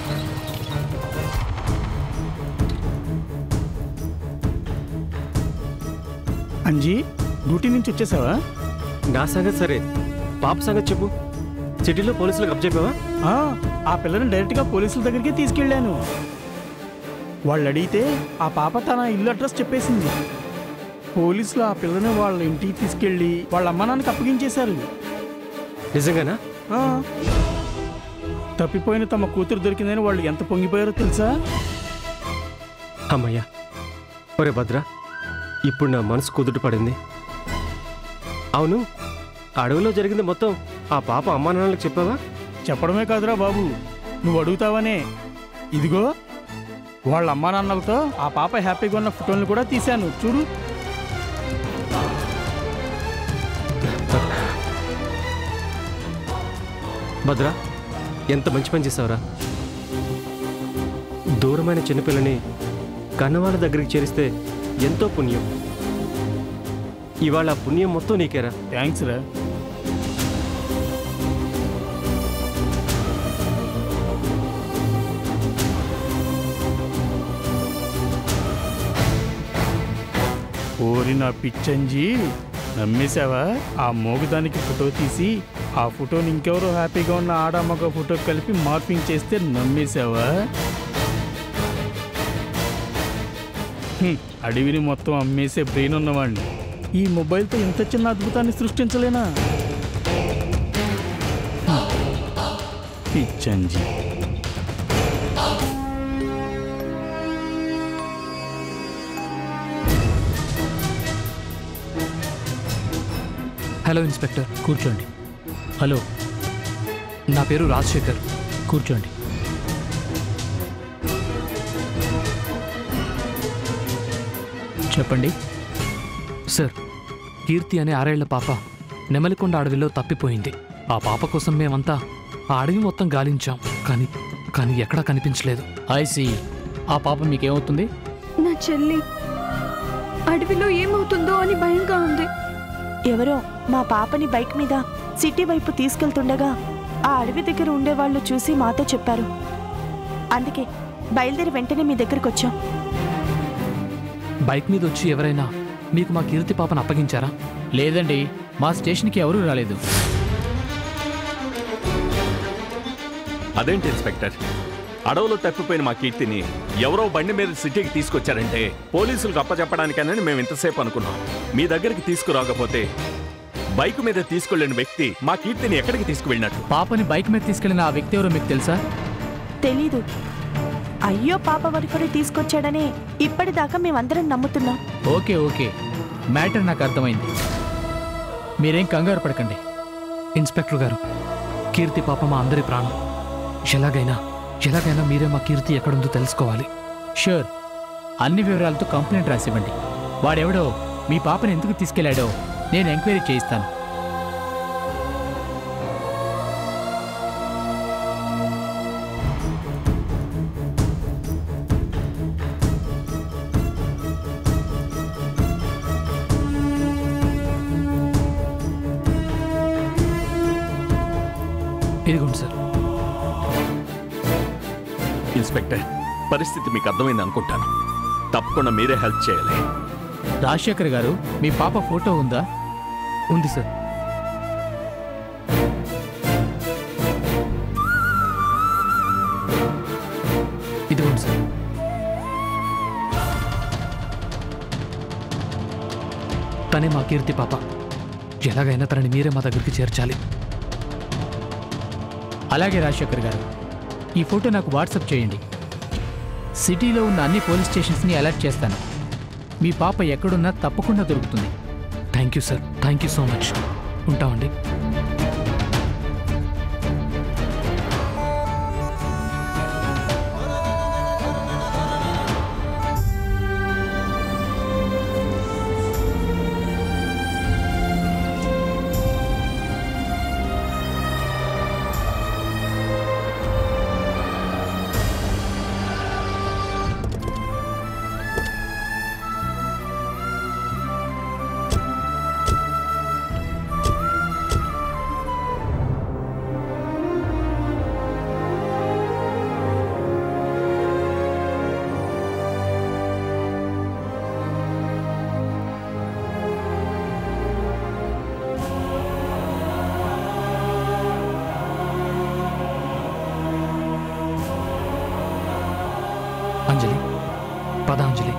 Anji duty నుంచి వచ్చేసావా నా సంగతి సరే పాప సంగతి చెప్పు సిటీలో పోలీసులకు అప్ చెప్పావా ఆ, ఆ పిల్లని డైరెక్ట్గా పోలీసుల దగ్గరికి తీసుకెళ్ళాను వాళ్ళు అడిగితే ఆ పాప తన ఇల్లు అడ్రస్ చెప్పేసింది పోలీసులు ఆ పిల్లని వాళ్ళ ఇంటికి తీసుకెళ్ళి వాళ్ళ అమ్మ నాన్నకి అప్పగించేశారు నిజంగానా ఆ. తప్పిపోయిన తమ కూతురు దొరికిందని వాళ్ళు ఎంత పొంగిపోయారో తెలుసా అమ్మయ్యా ఒరే భద్ర ఇప్పుడు నా మనసు కుదుట పడింది అవును అడవిలో జరిగింది మొత్తం ఆ పాప అమ్మా నాన్నలకు చెప్పావా చెప్పడమే కాదురా బాబు నువ్వు అడుగుతావనే ఇదిగో వాళ్ళ అమ్మా నాన్నలతో ఆ పాప హ్యాపీగా ఉన్న ఫోటోలను కూడా తీశాను చూడు భద్ర ఎంత మంచి పని చేసావురా దూరమైన చిన్నపిల్లని కన్నవాళ్ళ దగ్గరికి చేరిస్తే ఎంతో పుణ్యం ఇవాళ ఆ పుణ్యం మొత్తం నీకేరా థ్యాంక్స్ రా ఓరి నా పిచ్చంజీ నమ్మేశావా ఆ మోగుదానికి ఫోటో తీసి ఆ ఫోటోని ఇంకెవరో హ్యాపీగా ఉన్న ఆడ మగ ఫోటో కలిపి మార్పింగ్ చేస్తే నమ్మేశావా హ్మ్, అడవిని మొత్తం అమ్మేసే బ్రెయిన్ ఉన్నవాడిని ఈ మొబైల్తో ఇంత చిన్న అద్భుతాన్ని సృష్టించలేనా హ్మ్. పిచ్చంజీ హలో ఇన్స్పెక్టర్ కూర్చోండి హలో నా పేరు రాజశేఖర్ కూర్చోండి చెప్పండి సార్ కీర్తి అనే ఆరేళ్ల పాప నెమలికొండ అడవిలో తప్పిపోయింది ఆ పాప కోసం మేమంతా ఆ అడవి మొత్తం గాలించాం కానీ కానీ ఎక్కడా కనిపించలేదు ఐసి ఆ పాప మీకేమవుతుంది నా చెల్లి అడవిలో ఏమవుతుందో అని భయంగా ఉంది ఎవరో మా పాపని బైక్ మీద సిటీ వైపు తీసుకెళ్తుండగా ఆ అడవి దగ్గర ఉండేవాళ్ళు చూసి మాతో చెప్పారు అందుకే బయలుదేరి వెంటనే మీ దగ్గరకు వచ్చాం బైక్ మీద వచ్చి ఎవరైనా మీకు మా కీర్తి పాపను అప్పగించారా లేదండి మా స్టేషన్కి ఎవరూ రాలేదు అదేంటి ఇన్స్పెక్టర్ అడవులో తప్పిపోయిన మా కీర్తిని ఎవరో బండి మీద సిటీకి తీసుకొచ్చారంటే పోలీసులకు అప్పచెప్పడానికేనని మేము ఇంతసేపు అనుకున్నాం మీ దగ్గరికి తీసుకురాకపోతే బైక్ మీద తీసుకెళ్లిన వ్యక్తి మా కీర్తిని ఎక్కడికి తీసుకువెళ్ళినట్టు పాపని బైక్ మీద తీసుకెళ్లిన ఆ వ్యక్తి ఎవరో మీకు తెలుసా తెలీదు అయ్యో పాప వరకుని తీసుకొచ్చాడనే ఇప్పటిదాకా మేమందరం నమ్ముతున్నాం ఓకే ఓకే మ్యాటర్ నాకు అర్థమైంది మీరేం కంగారు పడకండి ఇన్స్పెక్టర్ గారు కీర్తి పాప మా అందరి ప్రాణం ఎలాగైనా ఎలాగైనా మీరే మా కీర్తి ఎక్కడుందో తెలుసుకోవాలి షూర్ అన్ని వివరాలతో కంప్లైంట్ రాసివ్వండి వాడెవడో మీ పాపని ఎందుకు తీసుకెళ్లాడో నేను ఎంక్వైరీ చేయిస్తాను ఇదిగోండి సార్ ఇన్స్పెక్టర్ పరిస్థితి మీకు అర్థమైంది అనుకుంటాను తప్పకుండా మీరే హెల్ప్ చేయాలి రాజశేఖర్ గారు మీ పాప ఫోటో ఉందా ఉంది సార్ ఇదిగోండి సార్ తనే మా కీర్తి పాప ఎలాగైనా తనని మీరే మా దగ్గరికి చేర్చాలి అలాగే రాజశేఖర్ గారు ఈ ఫోటో నాకు వాట్సాప్ చేయండి సిటీలో ఉన్న అన్ని పోలీస్ స్టేషన్స్ని అలర్ట్ చేస్తాను మీ పాప ఎక్కడున్నా తప్పకుండా దొరుకుతుంది thank you sir thank you so much ఉంటామండి అంజలి పద అంజలి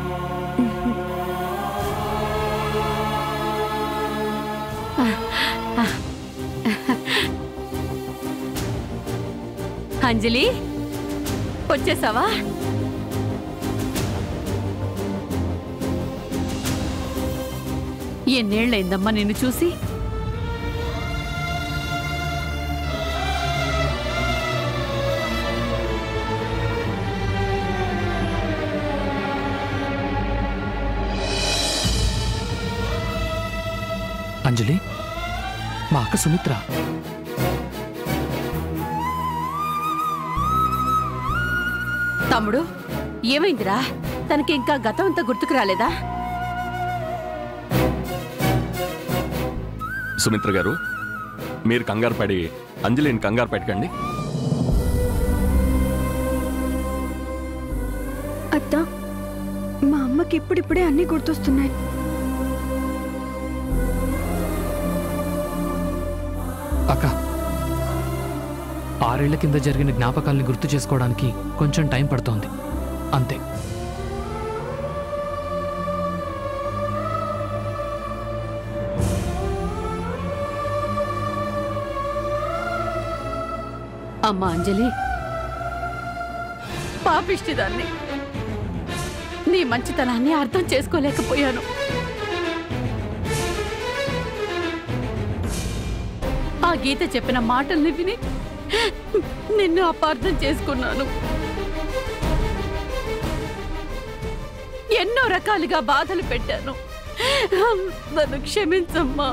అంజలి వచ్చేసావా ఎన్నేళ్ళైందమ్మా నిన్ను చూసి అంజలి మా అక్క సుమిత్ర తమ్ముడు ఏమైందిరా తనకి ఇంకా గతం అంతా గుర్తుకు రాలేదా సుమిత్ర గారు మీరు కంగారు పడి అంజలిని కంగారు పెట్టకండి అత్త మా అమ్మకి ఇప్పుడిప్పుడే అన్నీ గుర్తొస్తున్నాయి అక్క ఆరేళ్ల కింద జరిగిన జ్ఞాపకాల్ని గుర్తు చేసుకోవడానికి కొంచెం టైం పడుతోంది అంతే అమ్మా అంజలి పాపిష్టిదాన్ని నీ మంచితనాన్ని అర్థం చేసుకోలేకపోయాను ఆ గీత చెప్పిన మాటల్ని విని నిన్ను అపార్థం చేసుకున్నాను ఎన్నో రకాలుగా బాధలు పెట్టాను నన్ను క్షమించమ్మా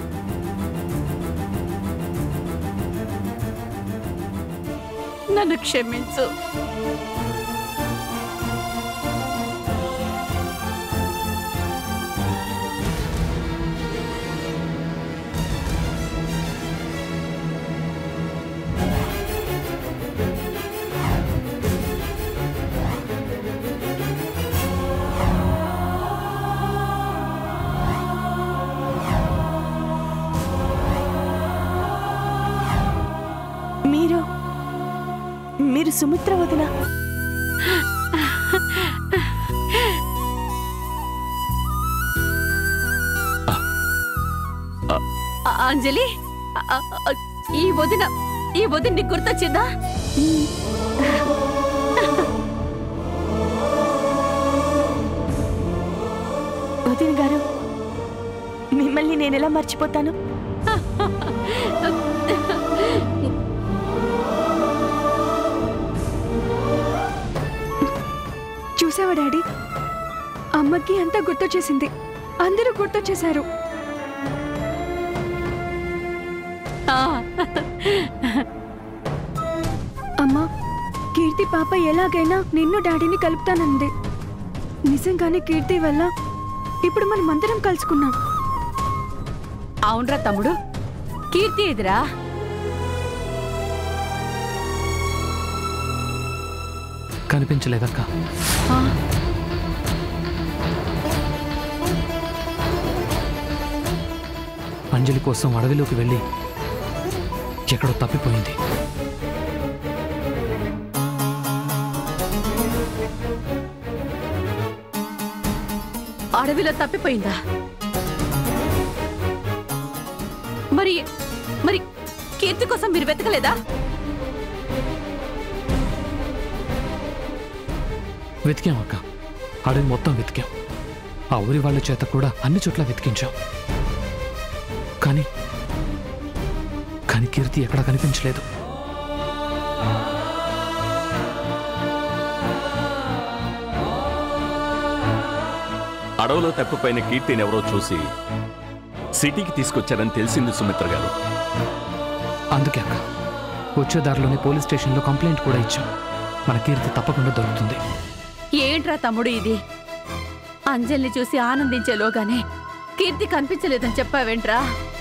నన్ను క్షమించు మీరు మీరు సుమిత్ర వదిన ఆ- అంజలి ఆ- ఆ- ఆ- ఈ వదిన ఈ వదిన నీకు గుర్తొచ్చిందా వదిన గారు మిమ్మల్ని నేను ఎలా మర్చిపోతాను చూసావా డాడీ అమ్మకి అంతా గుర్తొచ్చేసింది అందరూ గుర్తొచ్చేశారు ఆ, అమ్మా కీర్తి పాప ఎలాగైనా నిన్ను డాడీని కలుపుతానంది నిజంగానే కీర్తి వల్ల ఇప్పుడు మనం అందరం కలుసుకున్నాం అవునరా తమ్ముడు కీర్తి ఎదురా కనిపించలేదక్క అంజలి కోసం అడవిలోకి వెళ్ళి ఎక్కడో తప్పిపోయింది అడవిలో తప్పిపోయిందా మరి మరి కీర్తి కోసం మీరు వెతకలేదా వెతికాం అక్క అడవి మొత్తం వెతికాం ఆ ఊరి వాళ్ళ చేత కూడా అన్ని చోట్ల వెతికించాం కానీ కానీ కీర్తి ఎక్కడా కనిపించలేదు అడవిలో తప్పిపోయిన కీర్తిని ఎవరో చూసి సిటీకి తీసుకొచ్చారని తెలిసింది సుమిత్ర గారు అందుకే అక్క వచ్చే దారిలోనే పోలీస్ స్టేషన్లో కంప్లైంట్ కూడా ఇచ్చాం మన కీర్తి తప్పకుండా దొరుకుతుంది ఏంట్రా తమ్ముడు ఇది అంజలిని చూసి ఆనందించేలోగానే కీర్తి కనిపించలేదని చెప్పావేంట్రా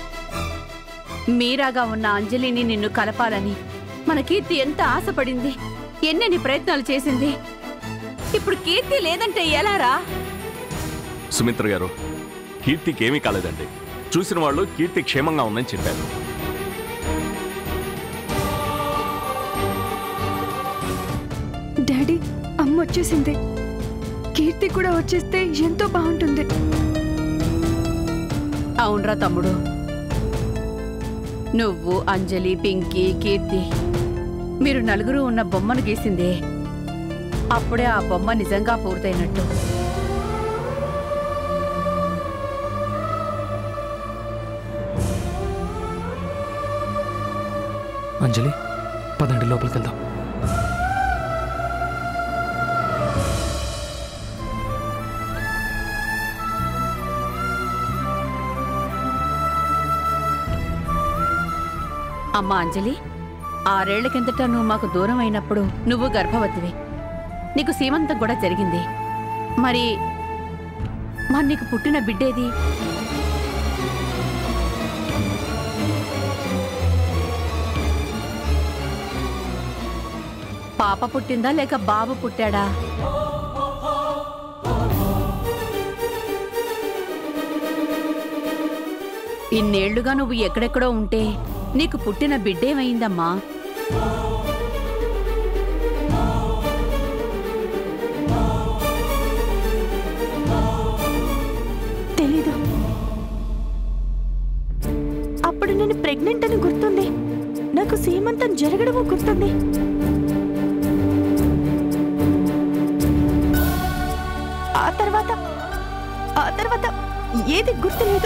మీరాగా ఉన్న అంజలిని నిన్ను కలపాలని మన కీర్తి ఎంత ఆశపడింది ఎన్నెన్ని ప్రయత్నాలు చేసింది ఇప్పుడు కీర్తి లేదంటే ఎలారా సుమిత్ర గారు కీర్తికి ఏమీ కాలేదండి చూసిన వాళ్ళు కీర్తి క్షేమంగా ఉందని చెప్పారు డాడీ అమ్మ వచ్చేసింది కీర్తి కూడా వచ్చేస్తే ఎంతో బాగుంటుంది అవునరా తమ్ముడు నువ్వు అంజలి పింకీ కీర్తి మీరు నలుగురు ఉన్న బొమ్మను గీసిందే అప్పుడే ఆ బొమ్మ నిజంగా పూర్తయినట్టు అంజలి పదండి లోపలికి వెళ్దాం అమ్మా అంజలి ఆరేళ్ల కిందట నువ్వు మాకు దూరం అయినప్పుడు నువ్వు గర్భవతివి నీకు సీమంతం కూడా జరిగింది మరి మరి నీకు పుట్టిన బిడ్డేది పాప పుట్టిందా లేక బాబు పుట్టాడా ఇన్నేళ్లుగా నువ్వు ఎక్కడెక్కడో ఉంటే నీకు పుట్టిన బిడ్డేమైందమ్మా తెలీదు అప్పుడు నేను ప్రెగ్నెంట్ అని గుర్తుంది నాకు సీమంతం జరగడము గుర్తుంది ఆ తర్వాత ఆ తర్వాత ఏది గుర్తులేదు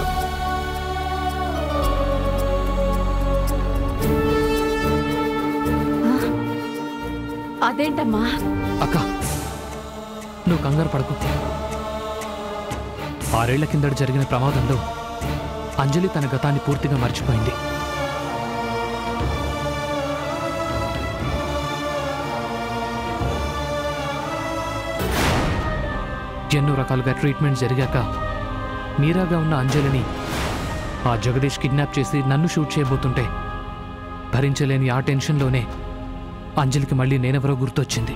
అదేంటమ్మా అక్క నువ్వు కంగారు పడకు ఆరేళ్ల కిందట జరిగిన ప్రమాదంలో అంజలి తన గతాన్ని పూర్తిగా మర్చిపోయింది ఎన్నో రకాలుగా ట్రీట్మెంట్ జరిగాక మీరాగా ఉన్న అంజలిని ఆ జగదీష్ కిడ్నాప్ చేసి నన్ను షూట్ చేయబోతుంటే భరించలేని ఆ టెన్షన్లోనే అంజలికి మళ్ళీ నేనెవరో గుర్తొచ్చింది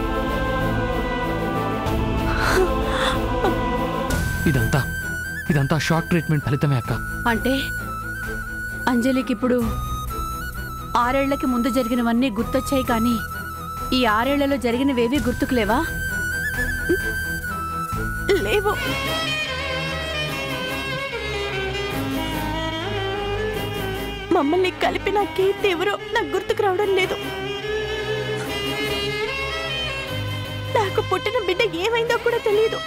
ఇదంతా ఇదంతా షాక్ ట్రీట్మెంట్ ఫలితమే అక్క అంటే అంజలికి ఇప్పుడు ఆరేళ్లకి ముందు జరిగినవన్నీ గుర్తొచ్చాయి కానీ ఈ ఆరేళ్లలో జరిగినవేవీ గుర్తుకులేవా లేవు మమ్మల్ని కలిపిన కీర్తి ఎవరో నాకు గుర్తుకు రావడం లేదు నాకు పుట్టిన బిడ్డ ఏమైందో కూడా తెలియదు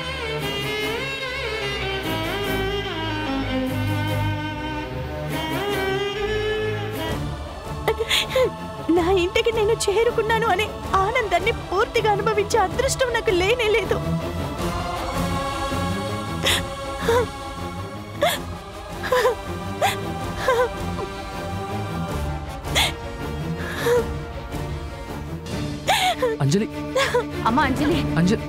నా ఇంటికి నేను చేరుకున్నాను అనే ఆనందాన్ని పూర్తిగా అనుభవించే అదృష్టం నాకు లేనే లేదు అంజలి అమ్మా అంజలి అంజలి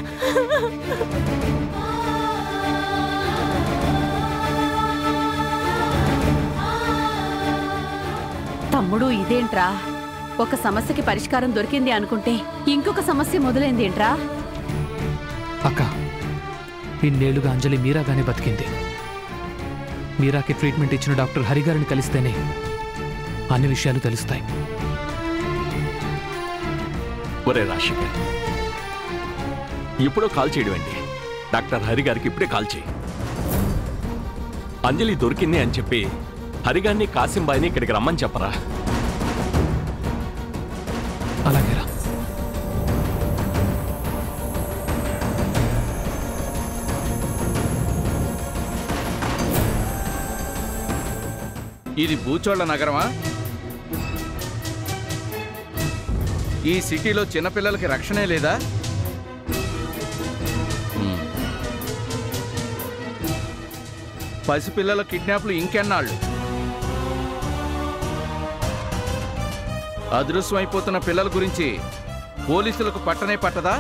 తమ్ముడు ఇదేంట్రా ఒక సమస్యకి పరిష్కారం దొరికింది అనుకుంటే ఇంకొక సమస్య మొదలైంది ఏంట్రా అక్క ఇన్నేళ్లుగా అంజలి మీరాగానే బతికింది మీరాకి ట్రీట్మెంట్ ఇచ్చిన డాక్టర్ హరిగారిని కలిస్తేనే అన్ని విషయాలు తెలుస్తాయి ఒరే రాశికర్ ఇప్పుడో కాల్ చేయడం అండి డాక్టర్ హరి గారికి ఇప్పుడే కాల్ చేయి అంజలి దొరికింది అని చెప్పి హరిగారిని కాసింబాయిని ఇక్కడికి రమ్మని చెప్పరా అలాగేరా ఇది బూచోళ్ల నగరమా ఈ సిటీలో చిన్నపిల్లలకి రక్షణే లేదా హ్మ్. పసిపిల్లల కిడ్నాప్లు ఇంకెన్నాళ్ళు అదృశ్యమైపోతున్న పిల్లల గురించి పోలీసులకు పట్టనే పట్టదా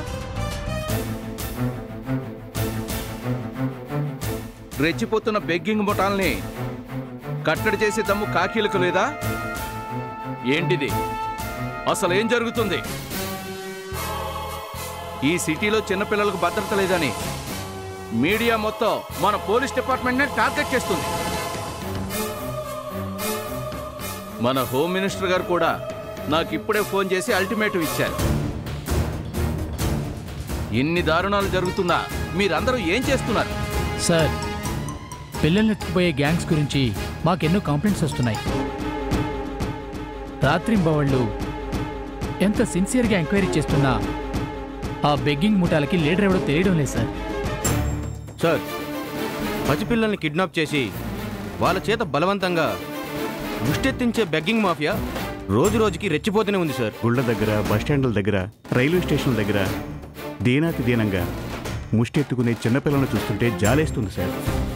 రెచ్చిపోతున్న బెగ్గింగ్ ముఠాల్ని కట్టడి చేసే దమ్ము కాకీలకు లేదా ఏంటిది అసలు ఏం జరుగుతుంది ఈ సిటీలో చిన్నపిల్లలకు భద్రత లేదని మీడియా మొత్తం మన పోలీస్ డిపార్ట్మెంట్నే టార్గెట్ చేస్తుంది మన హోమ్ మినిస్టర్ గారు కూడా నాకు ఇప్పుడే ఫోన్ చేసి అల్టిమేటం ఇచ్చారు ఇన్ని దారుణాలు జరుగుతున్నా మీరందరూ ఏం చేస్తున్నారు సార్ పిల్లల్ని ఎత్తుకుపోయే గ్యాంగ్స్ గురించి మాకెన్నో కంప్లైంట్స్ వస్తున్నాయి రాత్రింబవళ్ళు ఎంత సిన్సియర్గా ఎంక్వైరీ చేస్తున్నా ఆ బెగ్గింగ్ ముఠాలకి లీడర్ ఎవడో తెలియడం లేదు సార్ సార్ పసిపిల్లల్ని కిడ్నాప్ చేసి వాళ్ళ చేత బలవంతంగా ముష్టెత్తించే బెగ్గింగ్ మాఫియా రోజు రోజుకి రెచ్చిపోతూనే ఉంది సార్ గుళ్ళ దగ్గర బస్టాండ్ల దగ్గర రైల్వే స్టేషన్ల దగ్గర దీనాతి దీనంగా ముష్టెత్తుకునే చిన్నపిల్లలను చూస్తుంటే జాలేస్తుంది సార్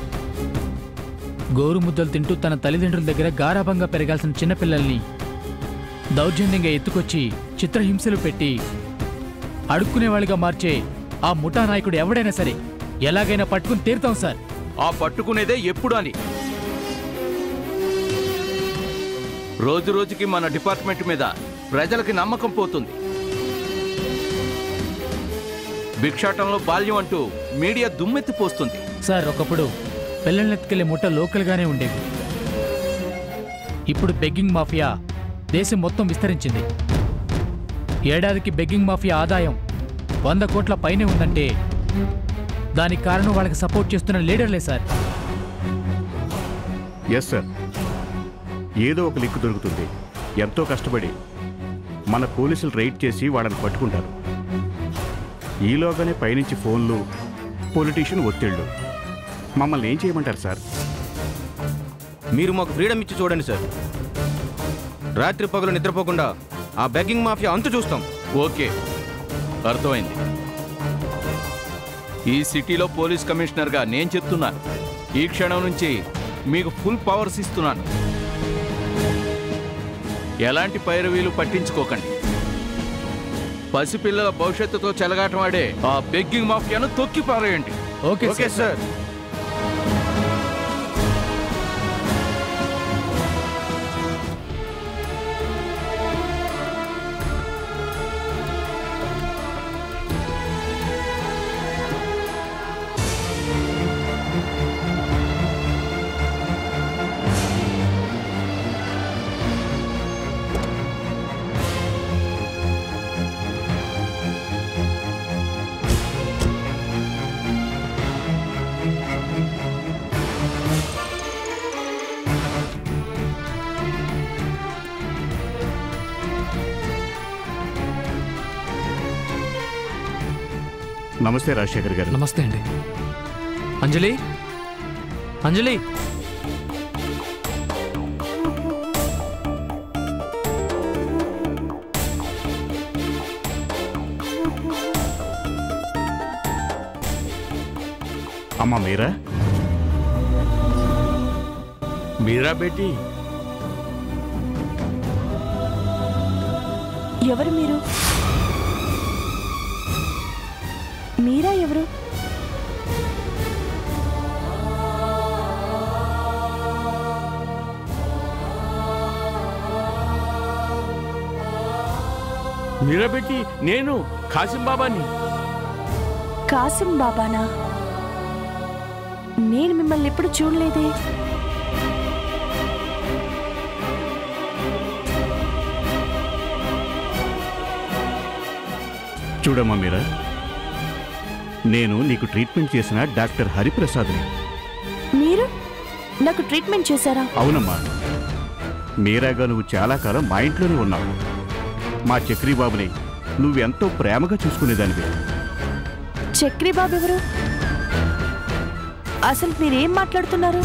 గోరు ముద్దలు తింటూ తన తల్లిదండ్రుల దగ్గర గారాభంగా పెరగాల్సిన చిన్నపిల్లల్ని దౌర్జన్యంగా ఎత్తుకొచ్చి చిత్రహింసలు పెట్టి అడుక్కునేవాళ్ళుగా మార్చే ఆ ముఠా నాయకుడు ఎవడైనా సరే ఎలాగైనా పట్టుకుని తీరుతాం సార్ ఆ పట్టుకునేదే ఎప్పుడు అని రోజు రోజుకి మన డిపార్ట్మెంట్ మీద ప్రజలకి నమ్మకం పోతుంది భిక్షాటంలో బాల్యం అంటూ మీడియా దుమ్మెత్తిపోస్తుంది సార్ ఒకప్పుడు పిల్లల్ని ఎత్తుకెళ్లే ముఠ లోకల్గానే ఉండేవి ఇప్పుడు బెగ్గింగ్ మాఫియా దేశం మొత్తం విస్తరించింది ఏడాదికి బెగ్గింగ్ మాఫియా ఆదాయం వంద కోట్ల పైనే ఉందంటే దానికి కారణం వాళ్ళకి సపోర్ట్ చేస్తున్న లీడర్లే సార్ ఎస్ సార్ ఏదో ఒక లిక్కు దొరుకుతుంది ఎంతో కష్టపడి మన పోలీసులు రైడ్ చేసి వాళ్ళని పట్టుకుంటారు ఈలోగానే పైనుంచి ఫోన్లు పొలిటీషియన్ ఒత్తిళ్ళు మమ్మల్ని ఏం చేయమంటారు సార్ మీరు మాకు ఫ్రీడమ్ ఇచ్చి చూడండి సార్ రాత్రి పగలు నిద్రపోకుండా ఆ బెగ్గింగ్ మాఫియా అంతు చూస్తాం ఓకే అర్థమైంది ఈ సిటీలో పోలీస్ కమిషనర్గా నేను చెప్తున్నాను ఈ క్షణం నుంచి మీకు ఫుల్ పవర్స్ ఇస్తున్నాను ఎలాంటి పైరవీలు పట్టించుకోకండి పసిపిల్లల భవిష్యత్తుతో చెలగాటమాడే ఆ బెగ్గింగ్ మాఫియాను తొక్కి పారేయండి ఓకే ఓకే సార్ నమస్తే రాజశేఖర్ గారు నమస్తే అండి అంజలి అంజలి అమ్మ మీరా మీరా బేటీ ఎవరు మీరు మీరా ఎవరు మీరా బేటీ నేను కాసిం బాబాని కాసిం బాబానా నేను మిమ్మల్ని ఎప్పుడు చూడలేదే చూడమ్మా మీరా నేను నీకు ట్రీట్మెంట్ చేసిన డాక్టర్ హరిప్రసాద్ని మీరు నాకు ట్రీట్మెంట్ చేశారా అవునమ్మా మీరాగా నువ్వు చాలా కాలం మా ఇంట్లోనే ఉన్నావు మా చక్రీ బాబుని నువ్వెంతో ప్రేమగా చూసుకునేదానివి చక్రి బాబు ఎవరు అసలు మీరేం మాట్లాడుతున్నారు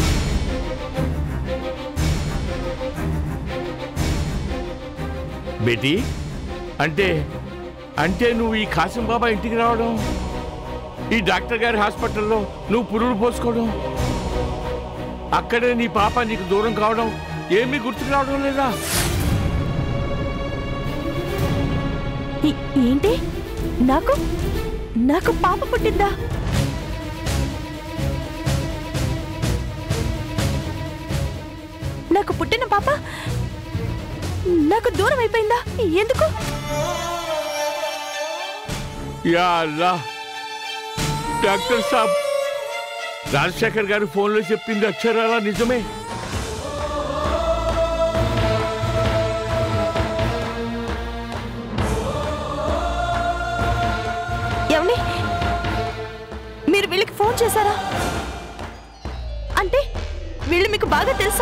బేటీ అంటే అంటే నువ్వు ఈ కాసిం బాబా ఇంటికి రావడం ఈ డాక్టర్ గారి హాస్పిటల్లో నువ్వు పురుడు పోసుకోవడం అక్కడే నీ పాప నీకు దూరం కావడం ఏమీ గుర్తుకు రావడం లేదా ఈ- ఏంటి నాకు నాకు పాప పుట్టిందా నాకు పుట్టిన పాప నాకు దూరం అయిపోయిందా ఎందుకు యా అల్లా డాక్టర్ సాబ్ రాజశేఖర్ గారు ఫోన్లో చెప్పింది అక్షరాలా నిజమే ఏమండి ఫోన్ చేశారా అంటే వీళ్ళు మీకు బాగా తెలుసా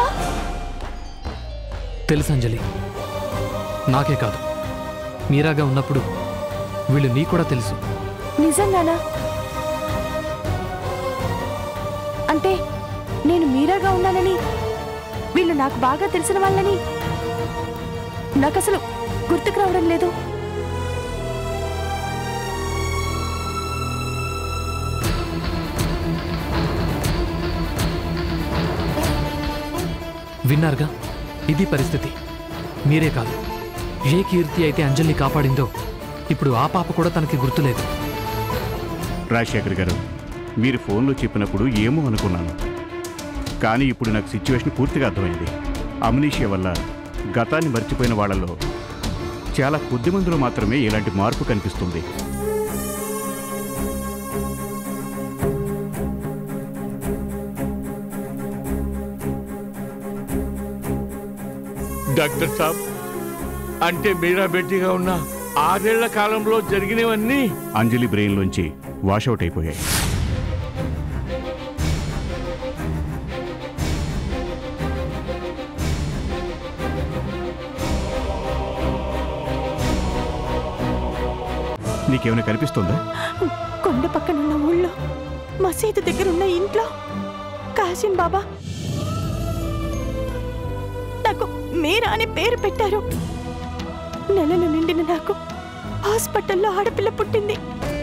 తెలుసు అంజలి నాకే కాదు మీరాగా ఉన్నప్పుడు వీళ్ళు నీ కూడా తెలుసు నిజంగానా అంటే నేను మీరాగా ఉన్నానని వీళ్ళు నాకు బాగా తెలిసిన వాళ్ళని నాకు అసలు గుర్తుకు రావడం లేదు విన్నారుగా ఇది పరిస్థితి మీరే కాదు ఏ కీర్తి అయితే అంజలిని కాపాడిందో ఇప్పుడు ఆ పాప కూడా తనకి గుర్తులేదు రాజశేఖర్ గారు మీరు ఫోన్లో చెప్పినప్పుడు ఏమో అనుకున్నాను కానీ ఇప్పుడు నాకు సిచ్యువేషన్ పూర్తిగా అర్థమైంది అమ్నీషియా వల్ల గతాన్ని మర్చిపోయిన వాళ్ళలో చాలా కొద్ది మందిలో మాత్రమే ఇలాంటి మార్పు కనిపిస్తుంది డాక్టర్ సాబ్ అంటే మీరా బెట్టిగా ఉన్న ఆరేళ్ల కాలంలో జరిగినవన్నీ అంజలి బ్రెయిన్లోంచి వాషౌట్ అయిపోయాయి నీకేమైనా కనిపిస్తుందా కొండ పక్కనున్న ఊళ్ళో మసీదు దగ్గర ఉన్న ఇంట్లో కాసిం బాబా నాకు మీరా అనే పేరు పెట్టారు నెలలు నిండిన నాకు హాస్పిటల్లో ఆడపిల్ల పుట్టింది